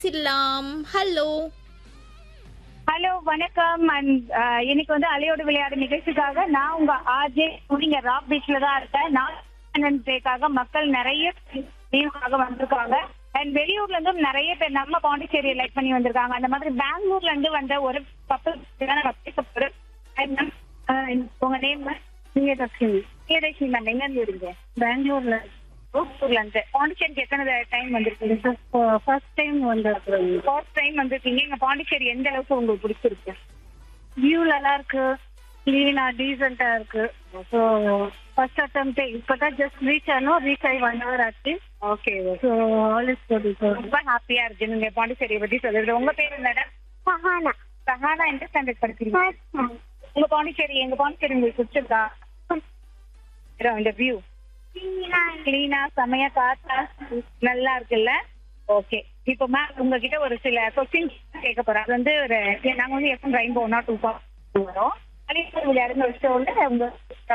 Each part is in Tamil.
சில்லாம் ஹலோ ஹலோ வணக்கம் அண்ட் இன்னைக்கு வந்து அலையோடு விளையாடு நிகழ்ச்சிக்காக நான் உங்க ஆர்ஜே இங்க ராக் பீச்ல தான் இருக்கேன் நான் டேக்காக மக்கள் நிறைய லீவுக்காக வந்திருக்காங்க அண்ட் வெளியூர்ல இருந்தும் நிறைய பேர் நம்ம பாண்டிச்சேரியை லைக் பண்ணி வந்திருக்காங்க அந்த மாதிரி பெங்களூர்ல இருந்து வந்த ஒரு கப்பல் நம்ம பேச போறோம் And, uh, உங்க நேம் பிரியதர்ஷினி பிரியதர்ஷினி மேம் எங்க இருந்து வரீங்க பெங்களூர்ல ஊர்ல இருந்து பாண்டிச்சேரிக்கு எத்தனை டைம் வந்திருக்கீங்க ஃபர்ஸ்ட் டைம் வந்திருக்கிறோம் ஃபர்ஸ்ட் டைம் வந்திருக்கீங்க இங்க பாண்டிச்சேரி எந்த அளவுக்கு உங்களுக்கு பிடிச்சிருக்கு வியூ நல்லா இருக்கு கிளீனா டீசெண்டா இருக்கு ஸோ ஃபர்ஸ்ட் அட்டம் இப்பதான் ஜஸ்ட் ரீச் ஆனோம் ரீச் ஆகி ஒன் ஹவர் ஆச்சு okay so all is good ரொம்ப ஹாப்பியா இருக்கு நீங்க பாண்டிச்சேரியை பத்தி சொல்றது உங்க பேர் என்னடா சஹானா சஹானா எந்த ஸ்டாண்டர்ட் படிக்கிறீங்க உங்க பாண்டிச்சேரி எங்க பாண்டிச்சேரி உங்களுக்கு பிடிச்சிருக்கா இதோ இந்த வியூ கிளீனா செமையா காத்தா நல்லா இருக்குல்ல ஓகே இப்போ மேம் உங்ககிட்ட ஒரு சில கொஸ்டின்ஸ் கேட்க போறேன் அது வந்து ஒரு நாங்க வந்து எப்போ ரெயின்போ ஒன்னா டூ வரோம் அலிபர் விளையாடுங்க ஒரு ஷோல உங்க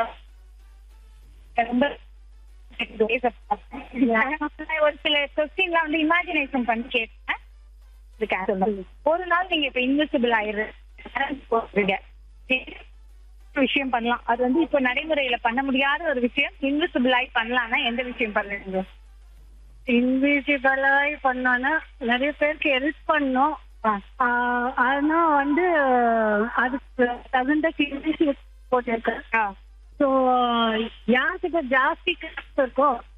ரொம்ப ஒரு சில கொஸ்டின்லாம் வந்து இமேஜினேஷன் பண்ணி கேட்பேன் இதுக்கு answer சொல்லுங்க. ஒரு நாள் நீங்க இப்ப இன்விசிபிள் ஆயிருங்க விஷயம் பண்ணலாம் அது வந்து இப்ப நடைமுறையில பண்ண முடியாத ஒரு விஷயம் இன்விசிபிள் ஆகி பண்ணலாம்னா எந்த விஷயம் பண்ணுங்க இன்விசிபிளாய் பண்ணோன்னா நிறைய பேருக்கு ஹெல்ப் பண்ணோம் ஆஹ் ஆனா வந்து அதுக்கு தகுந்த கிண்டிஷன் போட்டிருக்கேன் ஸோ யார்கிட்ட ஜாஸ்தி காசு இருக்கோ